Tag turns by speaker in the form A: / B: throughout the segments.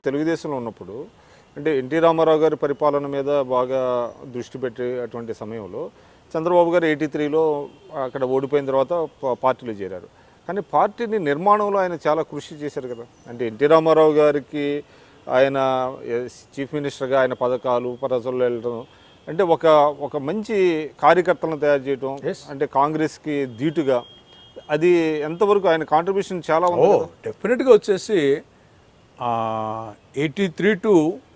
A: తెలుగుదేశంలో ఉన్నప్పుడు అంటే ఎన్టీ రామారావు గారి పరిపాలన మీద బాగా దృష్టి పెట్టే అటువంటి సమయంలో చంద్రబాబు గారు ఎయిటీ త్రీలో అక్కడ ఓడిపోయిన తర్వాత పా- పార్టీలో చేరారు కానీ పార్టీని నిర్మాణంలో ఆయన చాలా కృషి చేశారు కదా అంటే ఎన్టీ రామారావు గారికి ఆయన ఎస్ చీఫ్ మినిస్టర్గా ఆయన పథకాలు ప్రజల్లో వెళ్ళడం అంటే ఒక ఒక మంచి కార్యకర్తలను తయారు చేయడం అంటే కాంగ్రెస్కి ధీటుగా అది ఎంతవరకు ఆయన కాంట్రిబ్యూషన్ చాలా
B: ఓ
A: ఉంది కదా.
B: డెఫినెట్గా వచ్చేసి ఎయిటీ త్రీ టు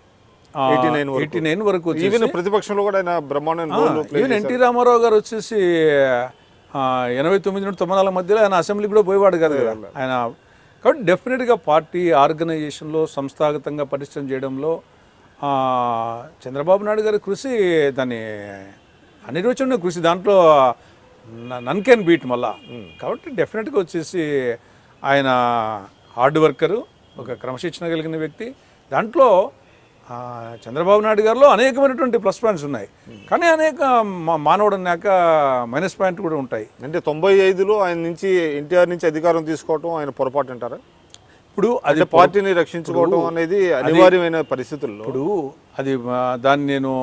A: 89 వరకు.
B: ఎయిటీ నైన్ వరకు వచ్చేసి
A: ఈవెన్ ప్రతిపక్షంలో కూడా ఆయన బ్రహ్మాండమైన role play
B: even NT Ramarao garu వచ్చేసి ఆ, ఎనభై తొమ్మిది నుండి తొంభై నాలుగు మధ్యలో ఆయన అసెంబ్లీ కూడా పోయేవాడు కాదు కదా ఆయన కాబట్టి డెఫినెట్గా పార్టీ ఆర్గనైజేషన్లో సంస్థాగతంగా పరిశ్రమ చేయడంలో ఆ, చంద్రబాబు నాయుడు గారి కృషి దాన్ని అనిర్వచన కృషి దాంట్లో నన్ కెన్ బీట్ మళ్ళా కాబట్టి డెఫినెట్గా వచ్చేసి ఆయన హార్డ్ వర్కరు ఒక క్రమశిక్షణ కలిగిన వ్యక్తి దాంట్లో ఆ, చంద్రబాబు నాయుడు గారిలో అనేకమైనటువంటి ప్లస్ పాయింట్స్ ఉన్నాయి కానీ అనేక మా- మానవుడు అన్నాక మైనస్ పాయింట్ కూడా ఉంటాయి
A: అంటే తొంభై ఐదులో ఆయన నుంచి ఎన్టీఆర్ నుంచి అధికారం తీసుకోవటం ఆయన పొరపాటు అంటారా
B: ఇప్పుడు అది
A: అంటే పార్టీని రక్షించుకోవడం అనేది అనివార్యమైన పరిస్థితుల్లో
B: ఇప్పుడు అది ఆ, దాన్ని నేను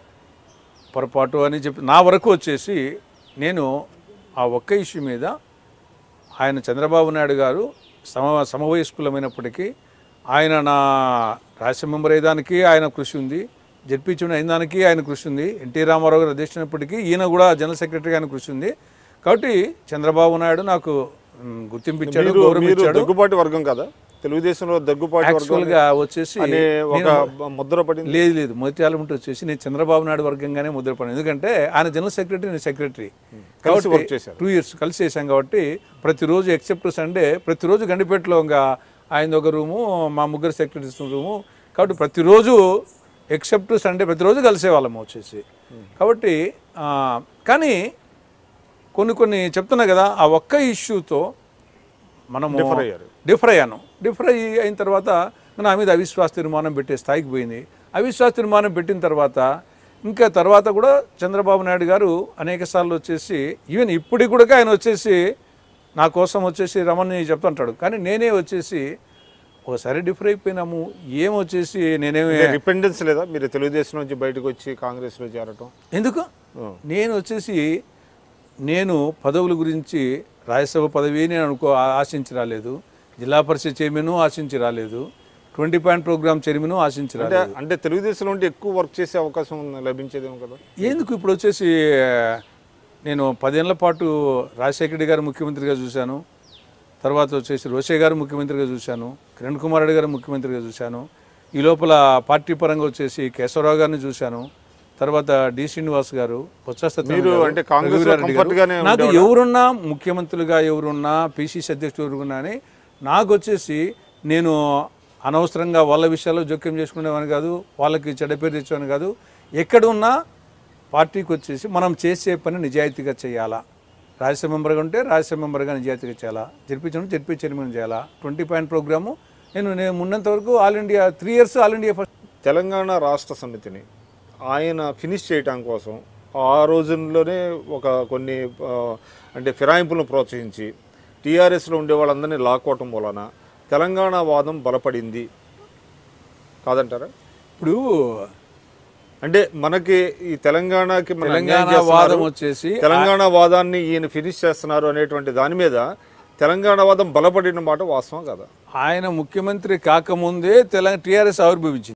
B: పొరపాటు అని చెప్పి నా వరకు వచ్చేసి నేను ఆ ఒక్క ఇష్యూ మీద ఆయన చంద్రబాబు నాయుడు గారు సమ సమవయస్కులమైనప్పటికీ ఆయన నా రాజ్యసభ మెంబర్ అయ్యేదానికి ఆయన కృషి ఉంది జడ్పీ చైర్మన్ అయిన దానికి ఆయన కృషి ఉంది ఎన్టీ రామారావు గారు అధ్యక్షునప్పటికీ ఈయన కూడా జనరల్ సెక్రటరీగా ఆయన కృషి ఉంది కాబట్టి చంద్రబాబు నాయుడు నాకు మ్, గుర్తింపు ఇచ్చాడు
A: మీరు
B: గౌరవం
A: మీరు
B: ఇచ్చాడు
A: దగ్గుబాటి వర్గం కదా తెలుగుదేశంలో దగ్గుబాటి వర్గం
B: యాక్చువల్గా వచ్చేసి
A: అనే ఒక ముద్ర పడింది
B: లేదు లేదు మొదటి ఉంటే వచ్చేసి నేను చంద్రబాబు నాయుడు వర్గంగానే ముద్రపడాను ఎందుకంటే ఆయన జనరల్ సెక్రటరీ నేను సెక్రటరీ
A: కలిసి వర్క్ చేశారు
B: టూ ఇయర్స్ కలిసి చేశాం కాబట్టి ప్రతిరోజు ఎక్సెప్ట్ సండే ప్రతిరోజు గండిపేటలో ఇంకా ఆయన ఒక రూము మా ముగ్గురు సెక్రటరీస్ రూము కాబట్టి ప్రతిరోజు ఎక్సెప్ట్ సండే ప్రతిరోజు కలిసేవాళ్ళము వచ్చేసి కాబట్టి ఆ, కానీ కొన్ని కొన్ని చెప్తున్నా కదా ఆ ఒక్క ఇష్యూతో మనము
A: Differ అయ్యారు.
B: డిఫర్ అయ్యాను డిఫర్ అయ్యి అయిన తర్వాత నా మీద అవిశ్వాస తీర్మానం పెట్టే స్థాయికి పోయింది అవిశ్వాస తీర్మానం పెట్టిన తర్వాత ఇంకా తర్వాత కూడా చంద్రబాబు నాయుడు గారు అనేక సార్లు వచ్చేసి ఈవెన్ ఇప్పటికి కూడా ఆయన వచ్చేసి నా కోసం వచ్చేసి రమణి చెప్తుంటాడు కానీ నేనే వచ్చేసి ఒకసారి డిఫర్ అయిపోయినాము ఏం వచ్చేసి నేనేమి
A: రిపెండెన్స్ లేదా మీరు తెలుగుదేశం నుంచి బయటకు వచ్చి కాంగ్రెస్లో చేరటం
B: ఎందుకు
A: ఆ.
B: నేను వచ్చేసి నేను పదవుల గురించి రాజ్యసభ పదవి నేను అనుకో ఆ- ఆశించి రాలేదు జిల్లా పరిషత్ చైర్మన్ ఆశించి రాలేదు ట్వంటీ పాయింట్ ప్రోగ్రామ్ చైర్మన్ ఆశించి
A: అంటే
B: రాలేదు
A: అంటే తెలుగుదేశంలో ఉంటే ఎక్కువ వర్క్ చేసే అవకాశం ఉంది- లభించేదేమో కదా
B: ఎందుకు ఇప్పుడు వచ్చేసి నేను పదేళ్ల పాటు రాజశేఖర రెడ్డి గారు ముఖ్యమంత్రిగా చూశాను తర్వాత వచ్చేసి రోషే గారు ముఖ్యమంత్రిగా చూశాను కిరణ్ కుమార్ రెడ్డి గారు ముఖ్యమంత్రిగా చూశాను ఈ లోపల పార్టీ పరంగా వచ్చేసి కేశవరావు గారిని చూశాను తర్వాత డి శ్రీనివాస్ గారు బొత్స సత్యనారాయణ
A: మీరు
B: గారు,
A: అంటే కాంగ్రెస్ లో
B: రఘువీరారెడ్డి గారు.
A: comfort గానే
B: నాకు ఎవరున్నా ముఖ్యమంత్రులుగా ఎవరున్నా పిసిసి అధ్యక్షుడు ఎవరున్నా అని నాకు వచ్చేసి నేను అనవసరంగా వాళ్ళ విషయాల్లో జోక్యం చేసుకునేవాని కాదు వాళ్ళకి చెడ్డ పేరు తెచ్చేవాని కాదు ఎక్కడ ఉన్నా పార్టీకి వచ్చేసి మనం చేసే పని నిజాయితీగా చేయాలా రాజ్యసభ మెంబర్గా ఉంటే రాజ్యసభ మెంబర్గా నిజాయితీగా చేయాలా జరిపించడం జరిపి చైర్మన్ చేయాలా ట్వంటీ పాయింట్ ప్రోగ్రాము నేను నేను ఉన్నంత వరకు all India three years all India first
A: Telangana Rashtra సమితిని ఆయన ఫినిష్ చేయటం కోసం ఆ రోజుల్లోనే ఒక కొన్ని ఆ, అంటే ఫిరాయింపులను ప్రోత్సహించి టీఆర్ఎస్లో ఉండే వాళ్ళందరినీ లాక్కోవటం వలన తెలంగాణ వాదం బలపడింది కాదంటారా
B: ఇప్పుడు
A: అంటే మనకి ఈ తెలంగాణకి మన అన్యాయం
B: తెలంగాణ
A: చేస్తున్నారు,
B: వాదం వచ్చేసి
A: తెలంగాణ వాదాన్ని ఈయన ఫినిష్ చేస్తున్నారు అనేటువంటి దాని మీద తెలంగాణ వాదం బలపడిన మాట వాస్తవం కదా
B: ఆయన ముఖ్యమంత్రి కాకముందే తెలంగాణ టీఆర్ఎస్ ఆవిర్భవించింది